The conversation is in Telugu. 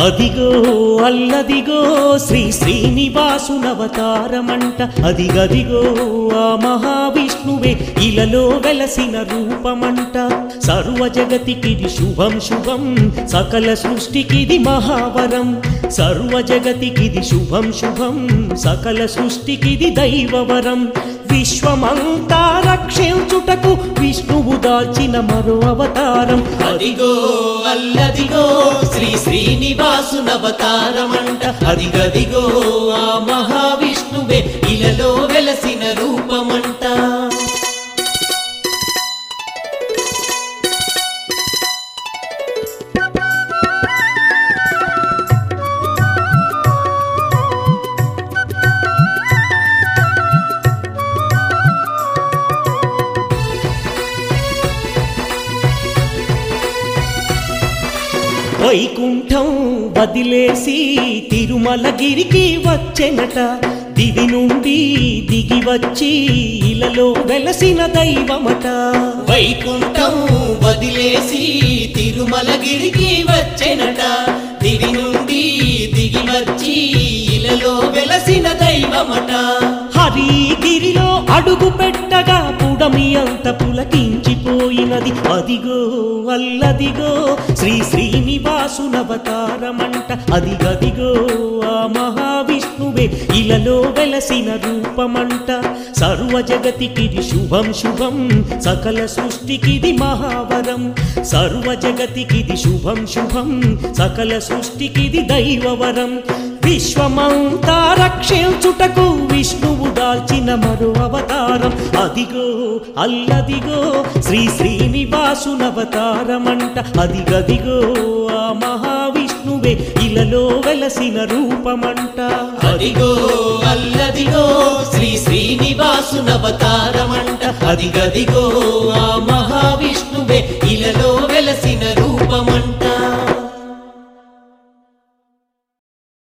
అదిగో అల్లదిగో శ్రీ శ్రీనివాసునవతారమంట అదిగదిగో ఆ మహావిష్ణువే ఇలలో వెలసిన రూపమంట సర్వ జగతికిది శుభం శుభం సకల సృష్టికిది మహావరం సర్వ జగతికిది శుభం శుభం సకల సృష్టికిది దైవవరం విశ్వమంతా రక్షించుటకు విష్ణువు దాల్చిన మరో అవతారం అదిగో అల్లదిగో శ్రీ శ్రీనివాసునవతారమంట అదిగదిగో ఆ మహావిష్ణువే ఇలలో వెలసిన రూపమంట వైకుంఠం వదిలేసి తిరుమలగిరికి వచ్చెనట దివి నుండి దిగి వచ్చి ఇలలో వెలసిన దైవమట వైకుంఠం వదిలేసి తిరుమలగిరికి వచ్చెనట దివి నుండి దిగి వచ్చి ఇలలో వెలసిన దైవమట హరిగిరిలో అడుగు పెట్టగా పుడమి అంత పులకించిపోయినది అదిగో అల్లదిగో శ్రీ శ్రీనివాసునవతారమంట అదిగదిగో ఆ మహావిష్ణువే ఇలలో వెలసిన రూపమంట సర్వ జగతికిది శుభం శుభం సకల సృష్టికిది మహావరం సర్వ జగతికిది శుభం శుభం సకల సృష్టికిది దైవవరం విశ్వమంతా రక్షించుటకు విష్ణువు దాల్చిన మరో అవతారం అదిగో అల్లదిగో శ్రీ శ్రీనివాసునవతారమంట అదిగదిగో ఆ మహావిష్ణువే ఇలలో వెలసిన రూపమంట అదిగో అల్లదిగో శ్రీ శ్రీనివాసునవతారమంట అదిగదిగో ఆ మహావిష్ణువే ఇలలో